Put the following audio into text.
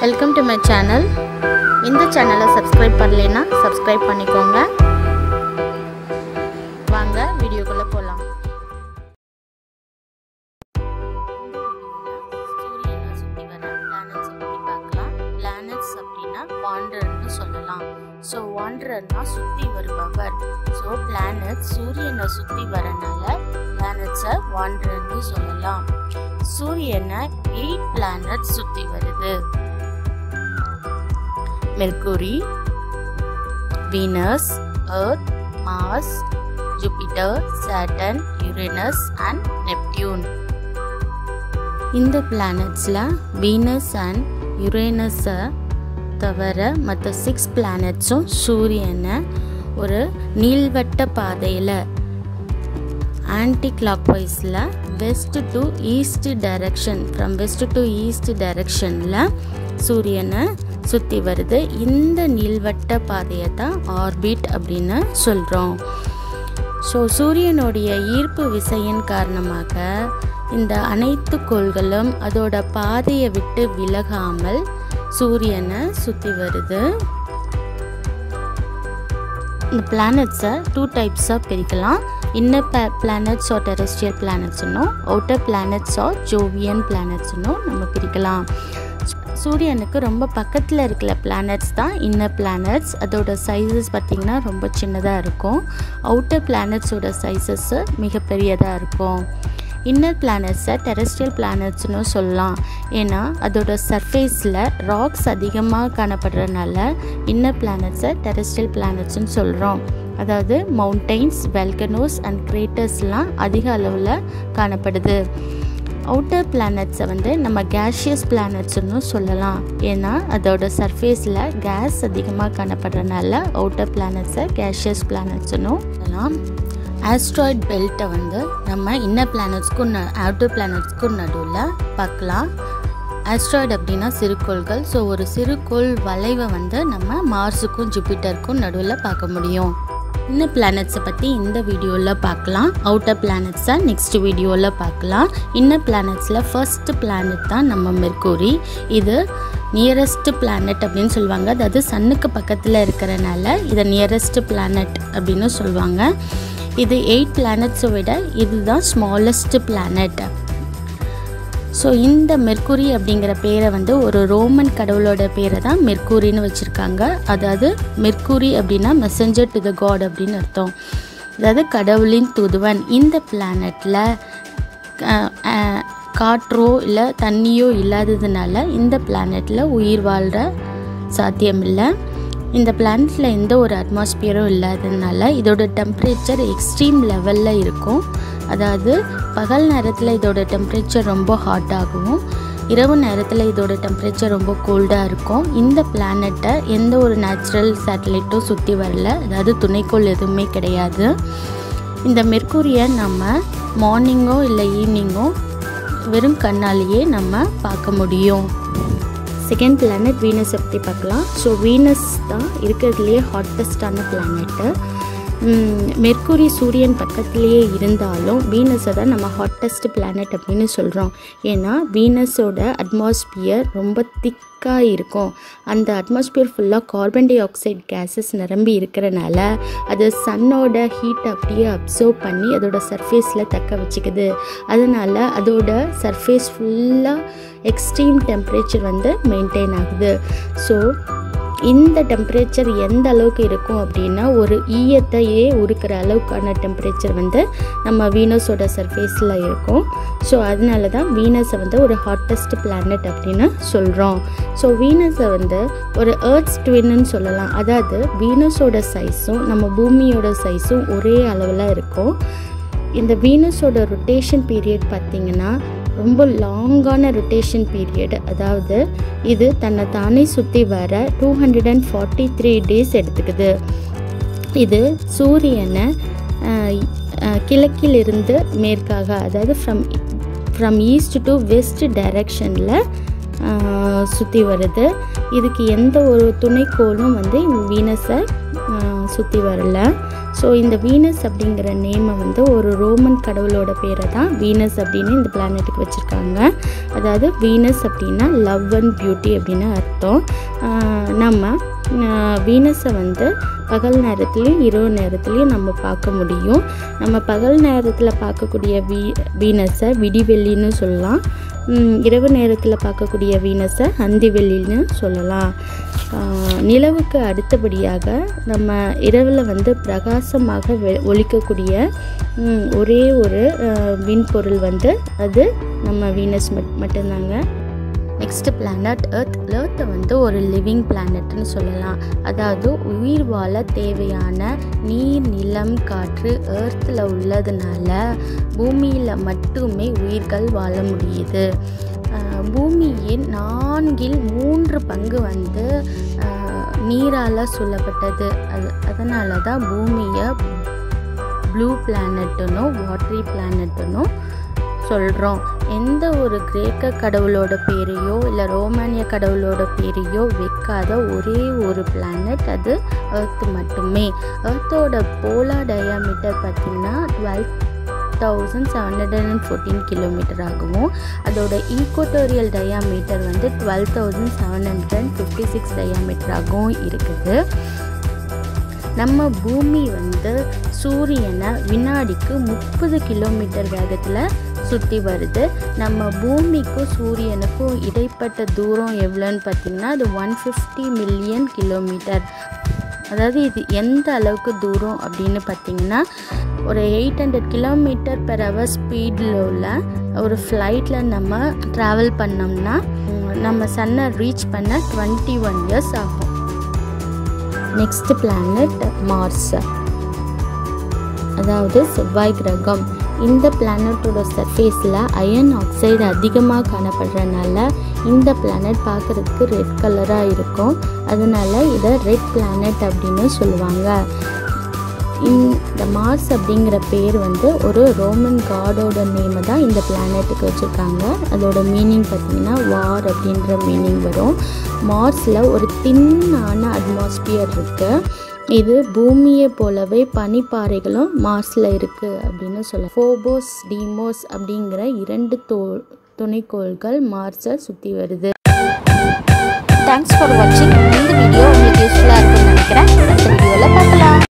welcome to my channel இந்த சேனலை subscribe பண்ணலைன்னா சப்ஸ்கிரைப் பண்ணிக்கோங்க வாங்க வீடியோக்குள்ளே போகலாம் சூரியனை சுற்றி வர பிளானட்ஸை பற்றி பார்க்கலாம் பிளானட்ஸ் அப்படின்னா வாண்டர்னு சொல்லலாம் ஸோ வாண்டர்னா சுற்றி வருபவர் ஸோ பிளானட் சூரியனை சுற்றி வரனால பிளானட்ஸை வாண்டர்னு சொல்லலாம் சூரியனை எயிட் பிளானட் சுற்றி வருது Mercury Venus Earth Mars Jupiter Saturn Uranus and Neptune இந்த பிளானட்ஸில் வீனஸ் அண்ட் யுரேனஸை தவிர மற்ற சிக்ஸ் பிளானட்ஸும் சூரியனை ஒரு நீள்வட்ட பாதையில் ஆன்டி கிளாக் வைஸில் west to east direction from west to east டைரக்ஷனில் சூரியனை சுற்றி வருது இந்த நீள்வட்ட பாதையை தான் ஆர்பிட் அப்படின்னு சொல்கிறோம் ஸோ சூரியனுடைய ஈர்ப்பு விசையின் காரணமாக இந்த அனைத்து கோள்களும் அதோட பாதையை விட்டு விலகாமல் சூரியனை சுற்றி வருது இந்த பிளானட்ஸை டூ டைப்ஸாக பிரிக்கலாம் இன்னர் ப பிளானட்ஸ் ஆர் டெரஸ்ட்ரியல் பிளானட்ஸ்னும் அவுட்டர் பிளானட்ஸ் ஆர் ஜோவியன் பிளானட்ஸ்னும் நம்ம பிரிக்கலாம் சூரியனுக்கு ரொம்ப பக்கத்தில் இருக்கிற பிளானட்ஸ் தான் இன்னர் பிளானட்ஸ் அதோட சைஸஸ் பார்த்திங்கன்னா ரொம்ப சின்னதாக இருக்கும் அவுட்டர் பிளானட்ஸோட சைஸஸ் மிகப்பெரியதாக இருக்கும் இன்னர் பிளானட்ஸை டெரஸ்ட்ரியல் பிளானட்ஸ்னு சொல்லலாம் ஏன்னா அதோட சர்ஃபேஸில் ராக்ஸ் அதிகமாக காணப்படுறதுனால இன்னர் பிளானட்ஸை டெரஸ்ட்ரியல் பிளானட்ஸ்னு சொல்கிறோம் அதாவது மவுண்டெயின்ஸ் வெல்கனோஸ் அண்ட் கிரேட்டர்ஸ்லாம் அதிக அளவில் காணப்படுது அவுட்டர் பிளானட்ஸை வந்து நம்ம கேஷியஸ் பிளானட்ஸ்னு சொல்லலாம் ஏன்னா அதோட சர்ஃபேஸில் கேஸ் அதிகமாக காணப்படுறதுனால அவுட்டர் பிளானட்ஸை கேஷியஸ் பிளானட்ஸ்னு சொல்லலாம் ஆஸ்ட்ராய்ட் பெல்ட்டை வந்து நம்ம இன்னர் பிளானட்ஸ்க்கும் அவுட்டர் பிளானட்ஸ்க்கும் நடுவில் பார்க்கலாம் ஆஸ்ட்ராய்டு அப்படின்னா சிறுகோள்கள் ஸோ ஒரு சிறுகோள் வளைவை வந்து நம்ம மார்ஸுக்கும் ஜூபிட்டருக்கும் நடுவில் பார்க்க முடியும் இன்னும் பிளானட்ஸை பற்றி இந்த வீடியோவில் பார்க்கலாம் அவுட்டர் பிளானட்ஸை நெக்ஸ்ட் வீடியோவில் பார்க்கலாம் இன்னர் பிளானட்ஸில் ஃபர்ஸ்ட் பிளானட் தான் நம்ம மெர்க்கூரி இது நியரஸ்ட் பிளானட் அப்படின்னு சொல்லுவாங்க அதாவது சன்னுக்கு பக்கத்தில் இருக்கிறனால இதை நியரஸ்ட் பிளானட் அப்படின்னு சொல்லுவாங்க இது எயிட் பிளானட்ஸை விட இதுதான் ஸ்மாலஸ்ட் பிளானட் ஸோ இந்த மெர்க்குரி அப்படிங்கிற பேரை வந்து ஒரு ரோமன் கடவுளோட பேரை தான் மெர்க்குரின்னு வச்சுருக்காங்க அதாவது மெர்க்குரி அப்படின்னா மெசஞ்சர் டு த காட் அப்படின்னு அர்த்தம் அதாவது கடவுளின் தூதுவன் இந்த பிளானட்டில் காற்றோ இல்லை தண்ணியோ இல்லாததுனால இந்த பிளானட்டில் உயிர் வாழ்கிற சாத்தியம் இல்லை இந்த பிளானட்டில் எந்த ஒரு அட்மாஸ்பியரும் இல்லாததுனால இதோட டெம்ப்ரேச்சர் எக்ஸ்ட்ரீம் லெவலில் இருக்கும் அதாவது பகல் நேரத்தில் இதோட டெம்ப்ரேச்சர் ரொம்ப ஹாட்டாகவும் இரவு நேரத்தில் இதோட டெம்ப்ரேச்சர் ரொம்ப கோல்டாக இருக்கும் இந்த பிளானட்டை எந்த ஒரு நேச்சுரல் சேட்டலைட்டும் சுற்றி வரல அதாவது துணைக்கோள் எதுவுமே கிடையாது இந்த மெர்க்குரியை நம்ம மார்னிங்கோ இல்லை ஈவினிங்கோ வெறும் கண்ணாலேயே நம்ம பார்க்க முடியும் செகண்ட் பிளானட் வீனஸை பற்றி பார்க்கலாம் ஸோ வீனஸ் தான் இருக்கிறதுலையே ஹாட்டஸ்டான பிளானட்டு மெர்க்குரி சூரியன் பக்கத்துலேயே இருந்தாலும் வீனஸை தான் நம்ம ஹாட்டஸ்ட் பிளானட் அப்படின்னு சொல்கிறோம் ஏன்னா வீனஸோட அட்மாஸ்பியர் ரொம்ப திக்காக இருக்கும் அந்த அட்மாஸ்பியர் ஃபுல்லாக கார்பன் டை ஆக்சைடு கேஸஸ் நிரம்பி இருக்கிறனால அது சன்னோட ஹீட் அப்படியே அப்சர்வ் பண்ணி அதோட சர்ஃபேஸில் தக்க வச்சுக்குது அதனால் அதோட சர்ஃபேஸ் ஃபுல்லாக எக்ஸ்ட்ரீம் டெம்பரேச்சர் வந்து மெயின்டைன் ஆகுது ஸோ இந்த டெம்பரேச்சர் எந்த அளவுக்கு இருக்கும் அப்படின்னா ஒரு ஈயத்தையே உருக்கிற அளவுக்கான டெம்பரேச்சர் வந்து நம்ம வீனஸோட சர்ஃபேஸில் இருக்கும் ஸோ அதனால தான் வீனஸை வந்து ஒரு ஹாட்டஸ்ட் பிளானட் அப்படின்னு சொல்கிறோம் ஸோ வீனஸை வந்து ஒரு ஏர்த்ஸ் ட்வின்னு சொல்லலாம் அதாவது வீனஸோட சைஸும் நம்ம பூமியோட சைஸும் ஒரே அளவில் இருக்கும் இந்த வீனஸோட ரொட்டேஷன் பீரியட் பார்த்திங்கன்னா ரொம்ப லாங்கான ரொட்டேஷன் பீரியட் அதாவது இது தன்னை தானே சுற்றி வர two hundred and forty three days எடுத்துக்குது இது சூரியனை கிழக்கிலிருந்து மேற்காக அதாவது from from east to west டைரக்ஷனில் சுற்றி வருது இதுக்கு எந்த ஒரு துணைக்கோளும் வந்து வீனஸை சுற்றி வரல ஸோ இந்த வீனஸ் அப்படிங்கிற நேமை வந்து ஒரு ரோமன் கடவுளோட பேரை தான் வீனஸ் அப்படின்னு இந்த பிளானட்டுக்கு வச்சுருக்காங்க அதாவது வீனஸ் அப்படின்னா லவ் அண்ட் பியூட்டி அப்படின்னு அர்த்தம் நம்ம வீனஸை வந்து பகல் நேரத்துலேயும் இரவு நேரத்துலையும் நம்ம பார்க்க முடியும் நம்ம பகல் நேரத்தில் பார்க்கக்கூடிய வீ வீனஸை விடிவெள்ளின்னு சொல்லலாம் இரவு நேரத்தில் பார்க்கக்கூடிய வீனஸை அந்திவெள்ளின்னு சொல்லலாம் நிலவுக்கு அடுத்தபடியாக நம்ம இரவில் வந்து பிரகாசமாக வெ ஒழிக்கக்கூடிய ஒரே ஒரு விண்பொருள் வந்து அது நம்ம வீனஸ் மட் மட்டும்தாங்க நெக்ஸ்ட் பிளானட் எர்த் எர்த்தை வந்து ஒரு லிவிங் பிளானட்னு சொல்லலாம் அதாவது உயிர் வாழ தேவையான நீர் நிலம் காற்று எர்த்தில் உள்ளதுனால பூமியில் மட்டுமே உயிர்கள் வாழ முடியுது பூமியின் நான்கில் மூன்று பங்கு வந்து நீரால் சொல்லப்பட்டது அது அதனால தான் பூமியை ப்ளூ பிளானட்டுனோ வாட்ரி பிளானட்டுனோ சொல்கிறோம் எந்த ஒரு கிரேக்க கடவுளோட பேரையோ இல்லை ரோமானிய கடவுளோட பேரையோ வைக்காத ஒரே ஒரு பிளானட் அது எர்த் மட்டுமே எர்த்தோட போலார் டயாமீட்டர் பார்த்திங்கன்னா twelve thousand seven hundred and fourteen kilometre ஆகவும் அதோட ஈக்குவட்டோரியல் டயாமீட்டர் வந்து twelve thousand seven hundred and fifty six டயாமீட்டராகவும் இருக்குது நம்ம பூமி வந்து சூரியனை வினாடிக்கு முப்பது கிலோமீட்டர் வேகத்தில் சுற்றி வருது நம்ம பூமிக்கும் சூரியனுக்கும் இடைப்பட்ட தூரம் எவ்வளோன்னு பார்த்திங்கன்னா அது ஒன் ஃபிஃப்டி மில்லியன் கிலோமீட்டர் அதாவது இது எந்த அளவுக்கு தூரம் அப்படின்னு பார்த்திங்கன்னா ஒரு eight hundred kilometre per hour ஸ்பீடில் உள்ள ஒரு ஃப்ளைட்டில் நம்ம ட்ராவல் பண்ணோம்னா நம்ம சன்னை ரீச் பண்ண டுவெண்ட்டி ஒன் இயர்ஸ் ஆகும் நெக்ஸ்ட் பிளானட் மார்ஸ் அதாவது செவ்வாய் கிரகம் இந்த பிளானட்டோட சர்ஃபேஸில் அயன் ஆக்சைடு அதிகமாக காணப்படுறதுனால இந்த பிளானட் பார்க்குறதுக்கு ரெட் கலராக இருக்கும் அதனால இதை ரெட் பிளானட் அப்படின்னு சொல்லுவாங்க இந்த மார்ஸ் அப்படிங்கிற பேர் வந்து ஒரு ரோமன் காடோட நேமை தான் இந்த பிளானட்டுக்கு வச்சுருக்காங்க அதோட மீனிங் பார்த்திங்கன்னா வார் அப்படின்ற மீனிங் வரும் மார்ஸில் ஒரு தின்னான அட்மாஸ்பியர் இருக்குது இது பூமியை போலவே பனிப்பாறைகளும் மார்ஸில் இருக்குது அப்படின்னு சொல்ல ஃபோபோஸ் டீமோஸ் அப்படிங்கிற இரண்டு தோ துணைக்கோள்கள் மார்ஸை சுற்றி வருது தேங்க்ஸ் ஃபார் வாட்சிங் இந்த வீடியோ உங்களுக்கு யூஸ்ஃபுல்லாக இருக்கும்னு நினைக்கிறேன் அடுத்த வீடியோவில் பார்க்கலாம்